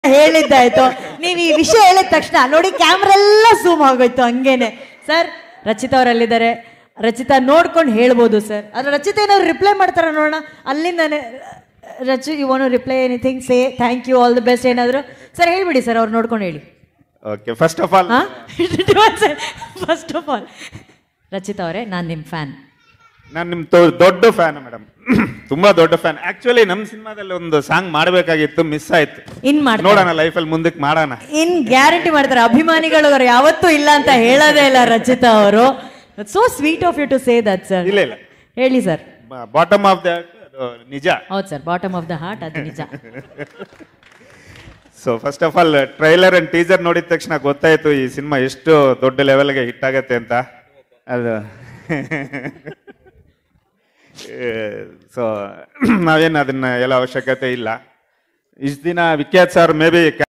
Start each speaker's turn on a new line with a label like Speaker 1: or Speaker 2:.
Speaker 1: ಹೇಳಿದ್ದಾಯ್ತು ನೀವು ಈ ವಿಷಯ ಹೇಳಿದ ತಕ್ಷಣ ನೋಡಿ ಕ್ಯಾಮ್ರಾ ಎಲ್ಲ ಝೂಮ್ ಆಗೋಯ್ತು ಹಂಗೇನೆ ಸರ್ ರಚಿತಾ ಅವರಲ್ಲಿದ್ದಾರೆ ರಚಿತಾ ನೋಡ್ಕೊಂಡು ಹೇಳ್ಬೋದು ಸರ್ ಅದ್ರ ರಚಿತಾ ಏನಾದ್ರು ರಿಪ್ಲೈ ಮಾಡ್ತಾರ ನೋಡೋಣ ಅಲ್ಲಿಂದಾನೆ Rachu you want reply anything say thank you all the best ಏನಾದ್ರು ಸರ್ ಹೇಳ್ಬಿಡಿ ಸರ್ ಅವ್ರು ನೋಡ್ಕೊಂಡು ಹೇಳಿ
Speaker 2: ಓಕೆ ಫಸ್ಟ್ ಆಫ್ ಆಲ್
Speaker 1: ಹಾ ಫಸ್ಟ್ ಆಫ್ ಆಲ್ ರಚಿತಾ ಅವರೇ ನಾನು ನಿಮ್ಮ ಫ್ಯಾನ್
Speaker 2: ನಾನು ನಿಮ್ ತೊ- ದೊಡ್ಡ ಫ್ಯಾನ್ ಮೇಡಮ್ ತುಂಬಾ ದೊಡ್ಡ ಫ್ಯಾನ್ ಆಕ್ಚುಲಿ ನಮ್ಮ ಸಿನಿಮಾದಲ್ಲಿ ಒಂದು ಸಾಂಗ್ ಮಾಡಬೇಕಾಗಿತ್ತು ಮಿಸ್ ಆಯ್ತು
Speaker 1: ಇನ್ ಮಾಡ್ತಾರೆ
Speaker 2: ನೋಡೋಣ ಲೈಫಲ್ಲಿ ಮುಂದಕ್ಕೆ ಮಾಡೋಣ
Speaker 1: ಇನ್ ಗ್ಯಾರಂಟಿ ಮಾಡ್ತಾರೆ ಅಭಿಮಾನಿಗಳು ಅವ್ರು ಯಾವತ್ತೂ ಇಲ್ಲ ಅಂತ ಹೇಳೋದೇ ಇಲ್ಲ ರಚಿತಾ ಅವರು so sweet of you to say that sir
Speaker 2: ಇಲ್ಲ ಇಲ್ಲ
Speaker 1: ಹೇಳಿ ಸರ್
Speaker 2: ಬಾಟಮ್ ಆಫ್ ದ ನಿಜ
Speaker 1: ಹೌದು sir bottom of the heart ಅದು ನಿಜ
Speaker 2: so first of all trailer and teaser ನೋಡಿದ ತಕ್ಷಣ ಗೊತ್ತಾಯ್ತು ಈ ಸಿನಿಮಾ ಎಷ್ಟು ದೊಡ್ಡ ಲೆವೆಲ್ಗೆ ಹಿಟ್ ಆಗತ್ತೆ ಅಂತ ಅದು ಸೊ ನಾವೇನು ಅದನ್ನ ಎಲ್ಲ ಅವಶ್ಯಕತೆ ಇಲ್ಲ ಇಷ್ಟು ದಿನ ವಿಖ್ಯಾತ್ ಸರ್ ಮೇ ಬಿ